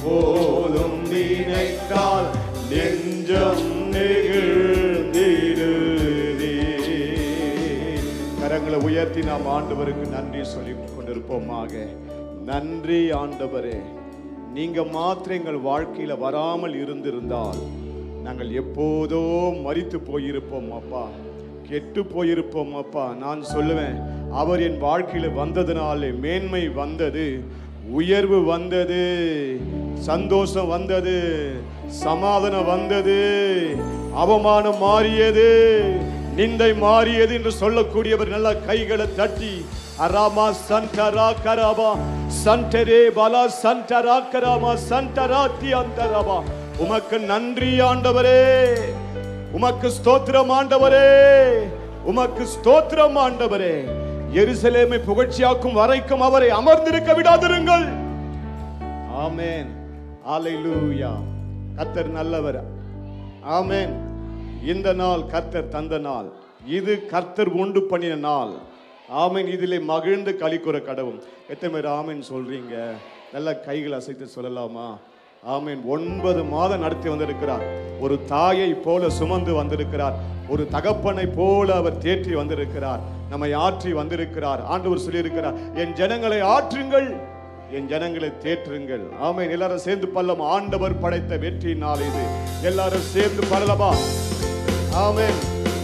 எப்போதும் நினைத்தால் நெஞ்சம் நெகிழ்ந்திடுதே கரங்களை உயர்த்தி நாம் ஆண்டவருக்கு நன்றி சொல்லி கொண்டிருப்போமாக நன்றி ஆண்டவரே நீங்க மாத்திரம் எங்கள் வாழ்க்கையில வராமல் இருந்திருந்தால் நாங்கள் எப்போதோ மரித்து போயிருப்போம் அப்பா கெட்டு போயிருப்போம் அப்பா நான் சொல்லுவேன் அவர் என் வாழ்க்கையில வந்ததுனாலே மேன்மை வந்தது உயர்வு வந்தது சந்தோஷம் வந்தது சமாதானம் வந்தது அவமானம் மாறியது நிந்தை மாறியது என்று சொல்லக்கூடியவர் நல்ல கைகளை தட்டி அராமா சண்டரா கராபா சண்டரே பலா சண்டரா கராமா சண்டரா தியந்தரபா உமக்கு நன்றி ஆண்டவரே உமக்கு ஸ்தோத்திரம் ஆண்டவரே உமக்கு ஸ்தோத்திரம் ஆண்டவரே எருசலேமை புகழ்ச்சியாக்கும் வரைக்கும் அவரை அமர்ந்திருக்க விடாதிருங்கள் ஆமென் ஹalleluya கர்த்தர் நல்லவர் ஆமென் இந்த நாள் கர்த்தர் தந்த நாள் இது கர்த்தர் உண்டு பண்ணின நாள் ஆமென் இதிலே மகிழ்ந்து களிக்குற கடவும் எத்தனை பேர் ஆமென் சொல்றீங்க நல்ல கைகள் அசைத்து சொல்லலாமா ஆமென் ஒன்பது மாதம் நடத்தி வந்திருக்கிறார் ஒரு தாயை போல சுமந்து வந்திருக்கிறார் ஒரு தகப்பனை போல அவர் தேற்றி வந்திருக்கிறார் நம்மை ஆற்றி வந்திருக்கிறார் ஆண்டவர் சொல்லியிருக்கிறார் என் ஜனங்களை ஆற்றுங்கள் என் ஜனங்களை தேற்றுங்கள் ஆமென் எல்லாரும் சேர்ந்து பல்லம் ஆண்டவர் படைத்த வெற்றி நாள் இது எல்லாரும் சேர்ந்து பரலமா ஆமென்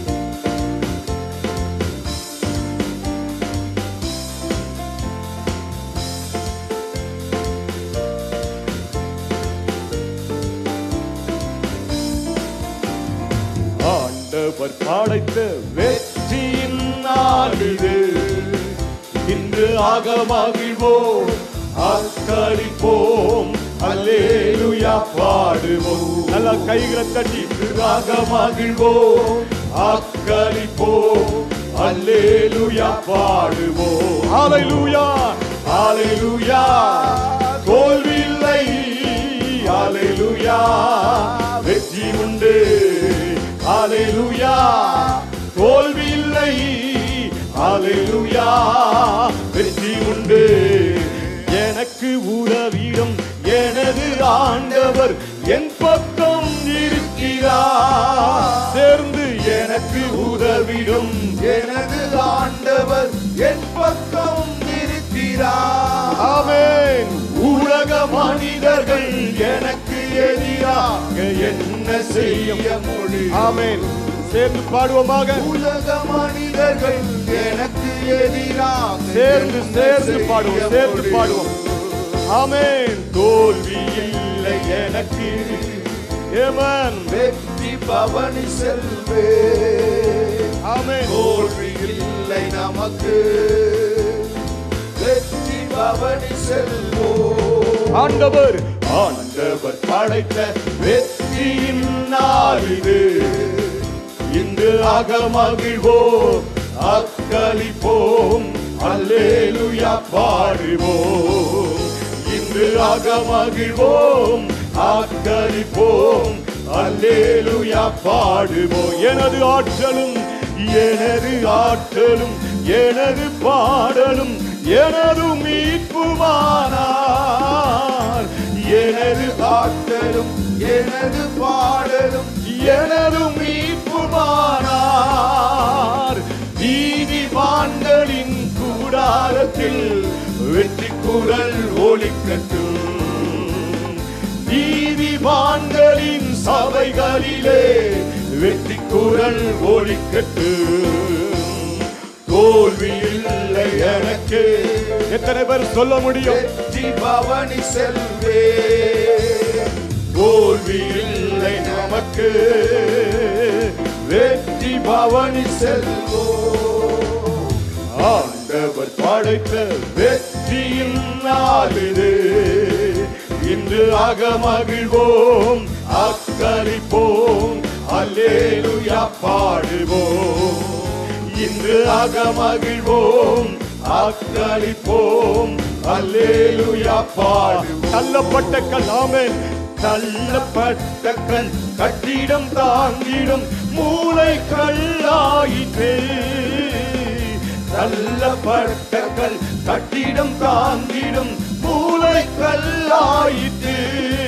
ஆண்டவர் படைத்த வெற்றியின் நாள் இது இன்று ஆக மகிழ்வோம் அக்கரிப்போம் அல்லேலுயா பாடுவோம் நல்ல கைகளை தட்டி ஆக மகிழ்வோம் அக்கரிப்போம் அல்லேலுயா பாடுவோம் ஹalleluya ஹalleluya தோல்வி இல்லை ஹalleluya வெற்றி உண்டு ஹalleluya தோல்வி இல்லை ஹalleluya வெற்றி உண்டு எனக்கு உதவிடும் எனது ஆண்டவர் என் பக்கம் இருக்கிறார் சேர்ந்து எனக்கு உதவிடும் எனது ஆண்டவர் என் பக்கம் இருக்கிறார் ஆமென் உலக மனிதர்கள் எனக்கு எதிராக என்ன செய்ய முடியும் ஆமென் சேர்ந்து பாடுவோமாக உலக மனிதர்கள் எனக்கு எதிராக சேர்ந்து என்ன சேர்ந்து செய்ய பாடுவோம் சேர்ந்து முடியும்? பாடுவோம் ஆமென் தோல்வி இல்லை எனக்கு ஏமன் வெற்றி பவனி செல்வே ஆமென் தோல்வி இல்லை நமக்கு வெற்றி பவனி செல்வோ ஆண்டவர் ஆண்டவர் படைத்த வெற்றியின் நாள் இது இன்று ஆக மகிழ்வோம் அக்களிப்போம் அல்லேலுயா பாடுவோம் இன்று ஆக மகிழ்வோம் அக்களிப்போம் அல்லேலுயா பாடுவோம் எனது ஆற்றலும் எனது ஆற்றலும் எனது பாடலும் எனது மீட்புமானார் எனது ஆட்டலும் எனது பாடலும் எனது மீட்புமானார் நீதிமான்களின் கூடாரத்தில் வெற்றி குரல் ஒலிக்கட்டும் நீதிமான்களின் சபைகளிலே வெற்றி குரல் ஒலிக்கட்டும் தோல்வி இல்லை எனக்கு எத்தனை பேர் சொல்ல முடியும் வெற்றி பவனி செல்வே தோல்வி இல்லை நமக்கு வெற்றி பவனி செல்வோ ஆண்டவர் படைத்த வெற்றியின் நாள் இது இன்று ஆக மகிழ்வோம் அக்கரிப்போம் அல்லேலுயா பாடுவோம் இன்று ஆக மகிழ்வோம் அக்களிப்போம் அல்லேலுயா பாடுவோம் தள்ளப்பட்ட கல்லாமே தள்ளப்பட்ட கல் கட்டிடம் தாங்கிடும் மூளை கல்லாயிற்றே தள்ளப்பட்ட கல் கட்டிடம் தாங்கிடும் மூளை கல்லாயிற்று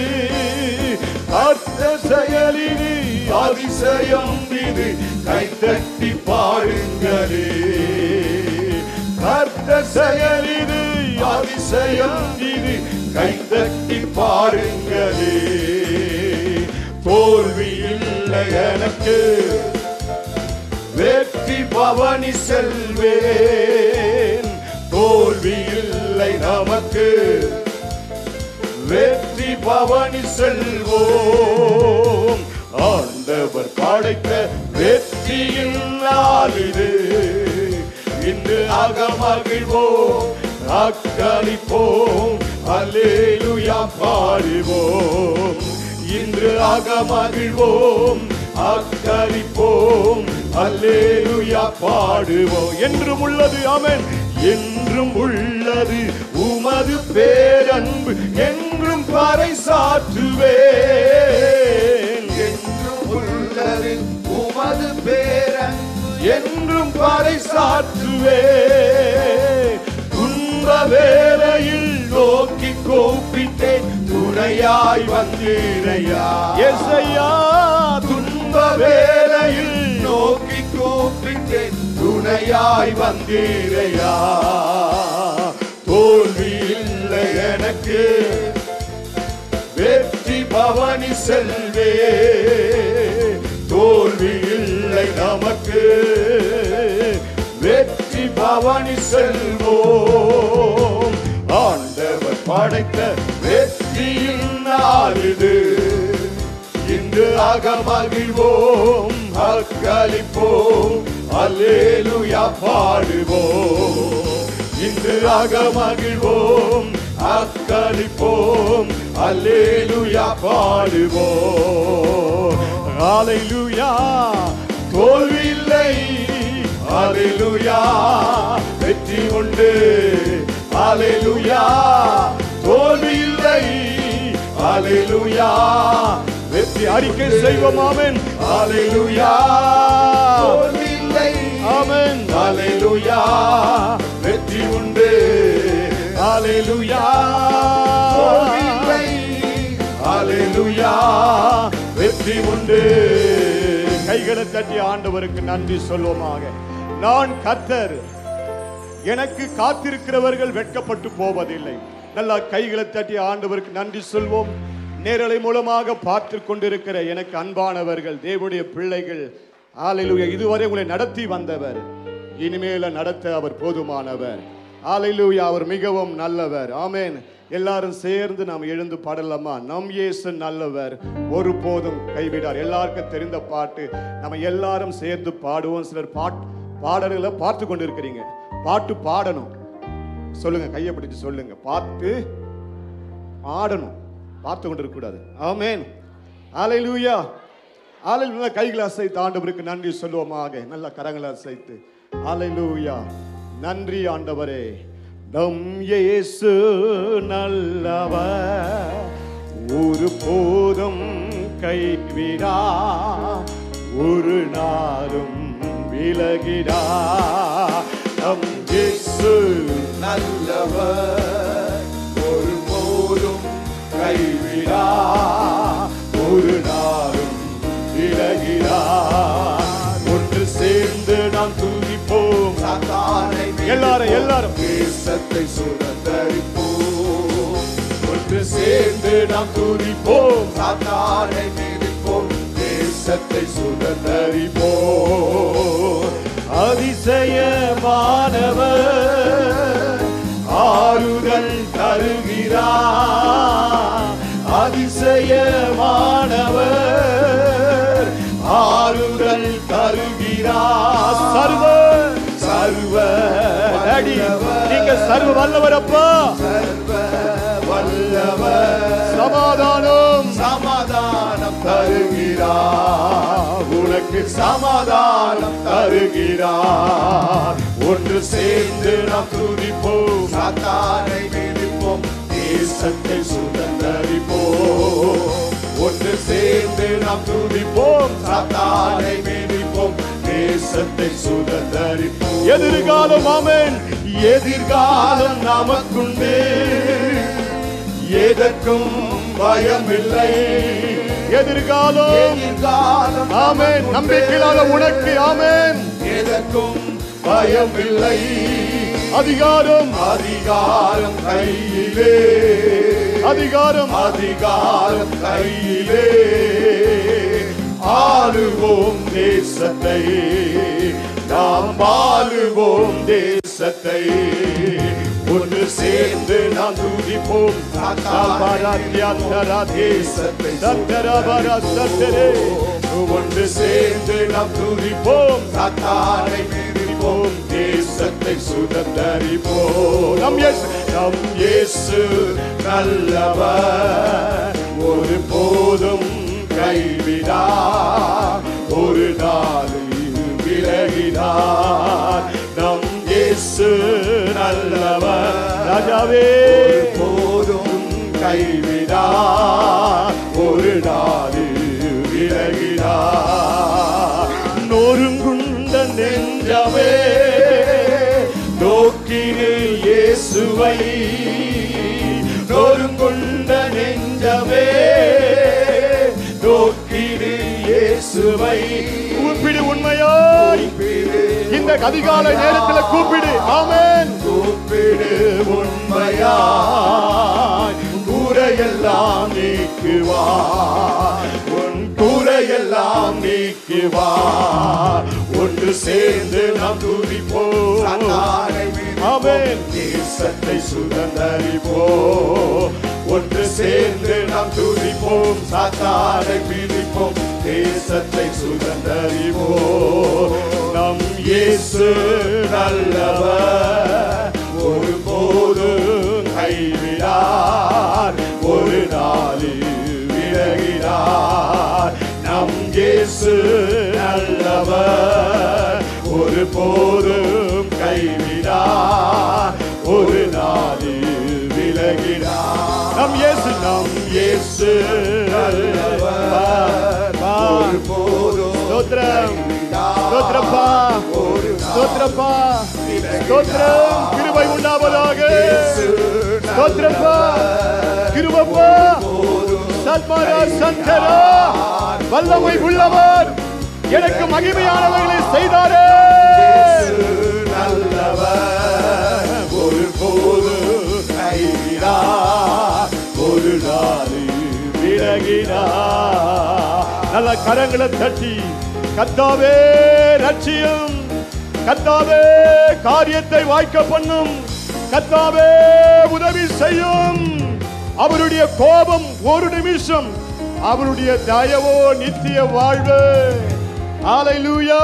கர்த்த செயலிது அதிசயம் இது கைத்தட்டி பாடுங்களே கர்த்த செயலிது அதிசயம் இது கைத்தட்டி பாடுங்களே தோல்வி இல்லை எனக்கு வெற்றி பவனி செல்வேன் தோல்வி இல்லை நமக்கு வெற்றி பவனி செல்வோம் ஆண்டவர் படைத்த வெற்றியின் நாள் இது இன்று அகமகிழ்வோம் அக்களிப்போம் அல்லேலுயா பாடுவோம் இன்று அகமகிழ்வோம் அக்களிப்போம் அல்லேலுயா பாடுவோம் என்றும் உள்ளது ஆமென் என்றும் உள்ளது உமது பேரன்பு என்றும் பறை சாற்றுவேன் என்றும் உள்ளது உமது பேரன்பு என்றும் பறை சாற்றுவேன் துன்ப வேளையில் நோக்கி கூப்பிட்டேன் துணையாய் வந்தீரையா எஸ்ஐயா துன்ப வேளையில் நோக்கி கூப்பிட்டேன் துணையாய் வந்தீரையா தோல்வி இல்லை எனக்கு வெற்றி பவனி செல்வே தோல்வி இல்லை நமக்கு வெற்றி பவனி செல்வோம் ஆண்டவர் படைத்த வெற்றியின் நாள் இது இன்று அகமகிழ்வோம் அக்களிப்போம் அல்லேலுயா பாடுவோம் இன்று அகமகிழ்வோம் அக்களிப்போம் அல்லேலுயா பாடுவோம் ஹalleluya தோல்வி இல்லை ஹalleluya வெற்றி உண்டு ஹalleluya தோல்வி இல்லை ஹalleluya வெற்றி அறிக்கை செய்வோம் ஆமென் ஹalleluya தோல்வி இல்லை ஆமென் ஹalleluya வெற்றி உண்டு ஹalleluya தோல்வி இல்லை ஹalleluya வெற்றி உண்டு கைகளை தட்டி ஆண்டவருக்கு நன்றி சொல்வோமாக நான் கர்த்தர் எனக்கு காத்திருக்கிறவர்கள் வெட்கப்பட்டு போவதில்லை நல்லா கைகளை தட்டி ஆண்டவருக்கு நன்றி சொல்வோம் நேரலை மூலமாக பார்த்து கொண்டிருக்கிற எனக்கு அன்பானவர்கள் தேவனுடைய பிள்ளைகள் ஆலையிலுயா இதுவரை உங்களை நடத்தி வந்தவர் இனிமேல நடத்த அவர் போதுமானவர் ஆலையிலுயா அவர் மிகவும் நல்லவர் ஆமென் எல்லாரும் சேர்ந்து நாம் எழுந்து பாடலாமா நம் இயேசு நல்லவர் ஒருபோதும் கைவிடார் எல்லாருக்கும் தெரிந்த பாட்டு நம்ம எல்லாரும் சேர்ந்து பாடுவோம் சிலர் பாட் பாடல்களை பார்த்து கொண்டு இருக்கிறீங்க பாட்டு பாடணும் சொல்லுங்க கையை பிடிச்சு சொல்லுங்க பாட்டு ஆடணும் பார்த்து கொண்டு இருக்கக்கூடாது ஆமேன் ஆலையிலூயா ஆலையிலூயா கைகளை அசைத்து ஆண்டவருக்கு நன்றி சொல்லுவோமாக நல்ல கரங்களை அசைத்து ஆலையிலூயா நன்றி ஆண்டவரே நம் இயேசு நல்லவர் ஒரு போதும் கைவிடா ஒரு நாளும் விலகிடா நம் இயேசு நல்லவர் ஒரு போதும் கைவிடா ஒரு நாளும் விலகிடா ஒன்று சேர்ந்து நாம் துதிப்போம் சாத்தானை எல்லாரும் எல்லாரும் தேசத்தை சுதந்தரிப்போம் ஒன்று சேர்ந்து நாம் துதிப்போம் சாத்தானை மிதிப்போம் தேசத்தை சுதந்தரிப்போம் அதிசயமானவர் ஆறுதல் தருகிறார் அதிசயமானவர் ஆறுதல் தருகிறார் சர்வ சர்வ அடி நீங்க சர்வ வல்லவர் அப்பா சர்வ வல்லவர் சமாதானம் சமாதானம் தருகிறார் உனக்கு சமாதானம் தருகிறார் ஒன்று சேர்ந்து நாம் துதிப்போம் சாத்தானை மிதிப்போம் தேசத்தை சுதந்தரிப்போம் ஒன்று சேர்ந்து நாம் துதிப்போம் சாத்தானை மீதிப்போம் தேசத்தை சுதந்தரிப்போம் எதிர்காலம் ஆமென் எதிர்காலம் நமக்குண்டு எதற்கும் பயமில்லை எதிர்காலம் எதிர்காலம் ஆமென் நம்பிக்கையில்லாத உனக்கு ஆமென் எதற்கும் பயமில்லை அதிகாரம் அதிகாரம் கையிலே அதிகாரம் அதிகாரம் கையிலே ஆளுவோம் தேசத்தை நாம் ஆளுவோம் தேசத்தை ஒன்று சேர்ந்து நாம் துதிப்போம் தேசத்தை ஒன்று சேர்ந்து நாம் துதிப்போம் சாத்தானை மிதிப்போம் தேசத்தை சுதந்தரிப்போம் நம் இயேசு நம் இயேசு நல்லவர் ஒரு போதும் கைவிடா ஒரு நாளில் விலகினார் நம் இயேசு நல்லவர் ராஜாவே போதும் கைவிடா ஒரு நாளில் விலகினார் நொறுங்குண்ட நெஞ்சமே நோக்கினே இயேசுவை நொறுங்குண்ட நெஞ்சமே நோக்கினே இயேசுவை கூப்பிடு உண்மையாய் இந்த அதிகாலை நேரத்தில் கூப்பிடு ஆமென் கூப்பிடு உண்மையாய் கூரையெல்லாம் நீக்குவார் உன் கூரையெல்லாம் நீக்குவார் ஒன்று சேர்ந்து நாம் துதிப்போம் ஆமென் தேசத்தை சுதந்தரிப்போம் ஒன்று சேர்ந்து நாம் துதிப்போம் சாத்தானை பிடிப்போம் தேசத்தை சுதந்தரிப்போம் நம் இயேசு நல்லவர் ஒரு போதும் கைவிடார் ஒரு நாளில் விலகினார் நம் இயேசு நல்லவர் ஒரு போதும் கைவிடார் ஒரு நாளில் விலகினார் நம் இயேசு நம் இயேசு நல்லவர் ஒரு போதும் ஸ்தோத்திரம் கைவிடார். ஸ்தோத்திரப்பா ஸ்தோத்திரப்பா ஸ்தோத்திரம் கிருபை உண்டாவதாக ஸ்தோத்திரப்பா கிருபப்பா சத்மரா சந்தரா வல்லமை உள்ளவர் எனக்கு மகிமையானவர்களை செய்தாரே நல்லவர் ஒரு போது கைவிடா ஒரு நாளில் விலகினா நல்ல கரங்களை தட்டி கத்தாவே ரட்சியம் கத்தாவே காரியத்தை வாய்க்க பண்ணும் கத்தாவே உதவி செய்யும் அவருடைய கோபம் ஒரு நிமிஷம் அவருடைய தயவோ நித்திய வாழ்வு ஆலைலூயா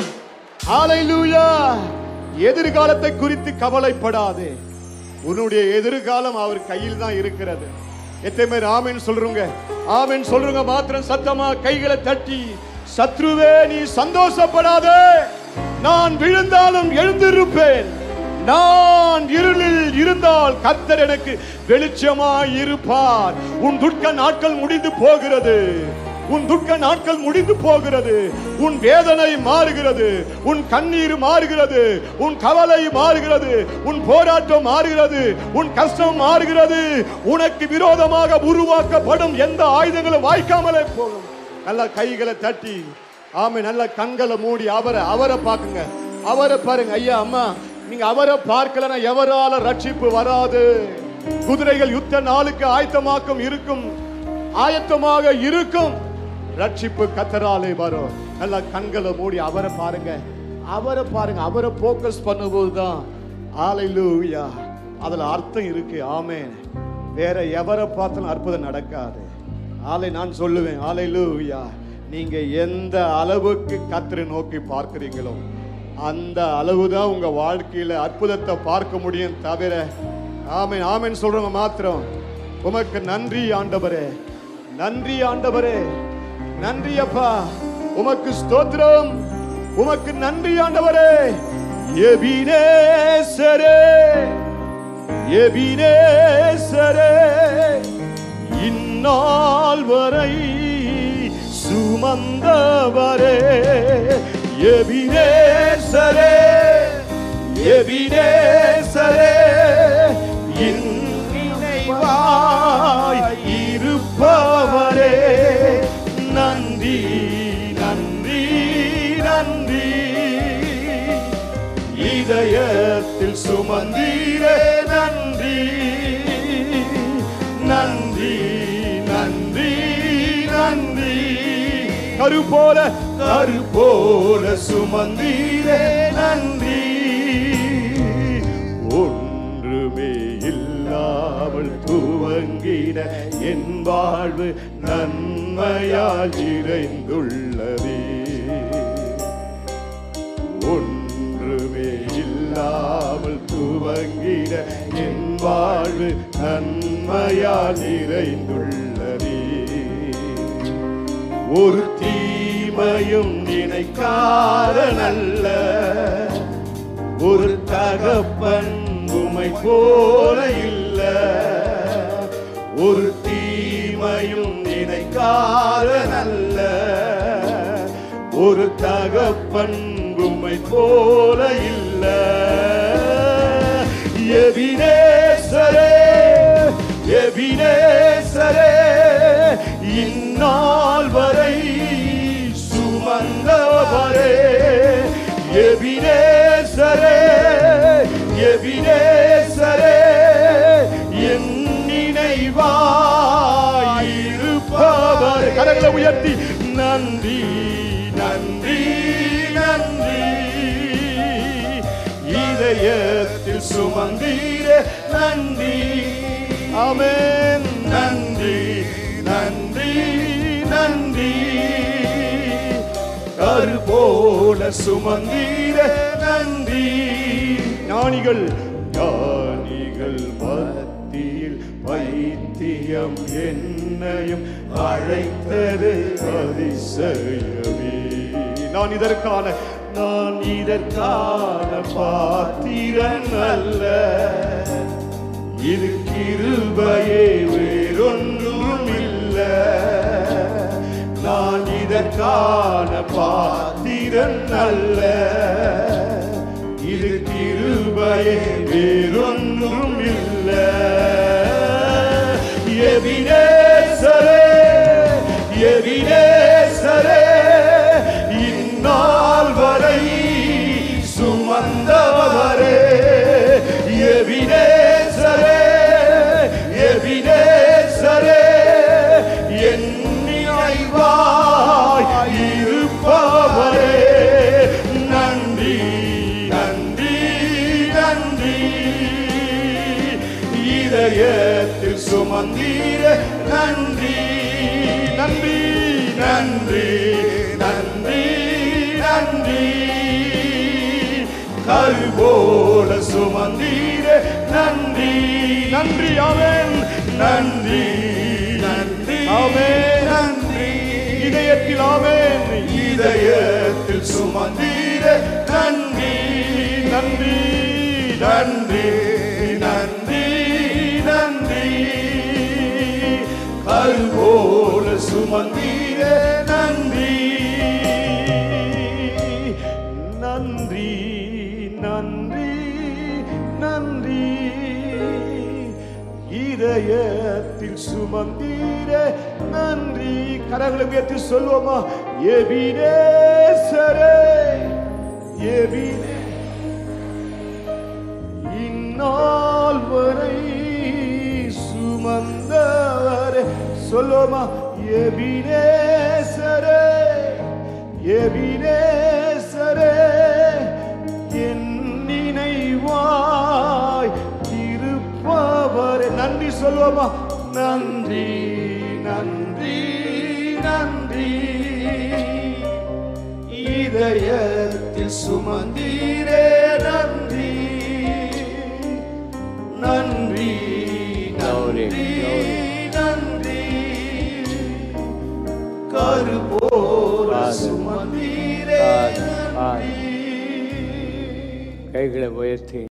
ஆலைலூயா எதிர்காலத்தை குறித்து கவலைப்படாதே உன்னுடைய எதிர்காலம் அவர் கையில் தான் இருக்கிறது எத்தனை பேர் ஆமென் சொல்றீங்க ஆமென் சொல்றீங்க மாத்திரம் சத்தமா கைகளை தட்டி சத்ருவே நீ சந்தோஷப்படாதே நான் விழுந்தாலும் எழுந்திருப்பேன் நான் இருளில் இருந்தால் கர்த்தர் எனக்கு வெளிச்சமாய் இருப்பார் உன் துக்க நாட்கள் முடிந்து போகிறது உன் துக்க நாட்கள் முடிந்து போகிறது உன் வேதனை மாறுகிறது உன் கண்ணீர் மாறுகிறது உன் கவலை மாறுகிறது உன் போராட்டம் மாறுகிறது உன் கஷ்டம் மாறுகிறது உனக்கு விரோதமாக உருவாக்கப்படும் எந்த ஆயுதங்களும் வாய்க்காமலே போகும் நல்ல கைகளை தட்டி ஆமை நல்ல கண்களை மூடி அவரை அவரை பார்க்குங்க அவரை பாருங்க ஐயா அம்மா நீங்க அவரை பார்க்கலன்னா எவரால ரட்சிப்பு வராது குதிரைகள் யுத்த நாளுக்கு ஆயத்தமாக்கம் இருக்கும் ஆயத்தமாக இருக்கும் ரட்சிப்பு கத்தராலே வரும் நல்ல கண்களை மூடி அவரை பாருங்க அவரை பாருங்க அவரை போக்கஸ் பண்ணும்போது தான் ஆலையிலூயா அதுல அர்த்தம் இருக்கு ஆமென் வேற எவரை பார்த்தாலும் அற்புதம் நடக்காது ஆலை நான் சொல்லுவேன் ஆலையிலூயா நீங்க எந்த அளவுக்கு கத்தரை நோக்கி பார்க்கிறீங்களோ அந்த அளவுதான் உங்க வாழ்க்கையில அற்புதத்தை பார்க்க முடியும் தவிர ஆமென் ஆமென் சொல்றவங்க மாத்திரம் உமக்கு நன்றி ஆண்டவரே நன்றி ஆண்டவரே நன்றி அப்பா உமக்கு ஸ்தோத்திரம் உமக்கு நன்றி ஆண்டவரே எபினேசரே எபினேசரே இந்நாள் வரை சுமந்தவரே எபினேசரே எபினேசரே இந்நினைவாய் இருப்பவரே கரு போல கரு போல சுமந்தீரே நன்றி ஒன்றுமே இல்லாமல் துவங்கிட என் வாழ்வு நன்மையால் நிறைந்துள்ளதே ஒன்றுமே இல்லாமல் துவங்கிட என் வாழ்வு நன்மையால் நிறைந்துள்ளதே ஒரு தீமையும் நினைக்காத நல்ல ஒரு தகப்பன் உமை போல இல்ல ஒரு தீமையும் நினைக்காத நல்ல ஒரு தகப்பன் உமை போல இல்ல எபினேசரே எபினேசரே இந்நாள் வரை சுமந்தவரே எபினேசரே எபினேசரே என் நினைவாயிருப்பவர் கரங்களை உயர்த்தி நன்றி நன்றி நன்றி இதயத்தில் சுமந்தீர நன்றி ஆமென் நன்றி நன்றி நன்றி கரு போல சுமந்தீர நன்றி ஞானிகள் ஞானிகள் மத்தியில் வைத்தியம் என்னையும் அழைத்தது அதிசயமே நான் இதற்கான நான் இதற்கான பாத்திரன் அல்ல இது கிருபையே வேறொன்றும் இல்ல நான் இதற்கான பாத்திரன் அல்ல இது கிருபையே வேறொன்றும் இல்ல எபினேசரே எபினேசரே இந்நாள் வரை சுமந்தவரே எபினேசரே எபினேசரே எண்ணியாய் இருப்பவரே நன்றி நன்றி நன்றி இதயத்தில் சுமந்தீர நன்றி நன்றி நன்றி நன்றி நன்றி கருவோட சுமந்தீர நன்றி நன்றி அவன் நன்றி நன்றி அவன் நன்றி இதயத்தில் அவன் இதயத்தில் சுமந்தீர நன்றி நன்றி நன்றி நன்றி நன்றி கருவோட சுமந்தீர நன்றி நன்றி நன்றி நன்றி இதயத்தில் சுமந்தீர நன்றி கரங்களை உயர்த்தி சொல்லுவோமா எபினேசரே எபினே இந்நாள் வரை சுமந்தவரே சொல்லுவோமா எபினேசரே எபினேசரே என் நினைவாய் இருப்பவரே நன்றி சொல்லுவோமா நன்றி நன்றி நன்றி இதயத்தில் சுமந்தீரே நன்றி நன்றி நன்றி நன்றி கருபோல சுமந்தீரே நன்றி கைகளை உயர்த்தி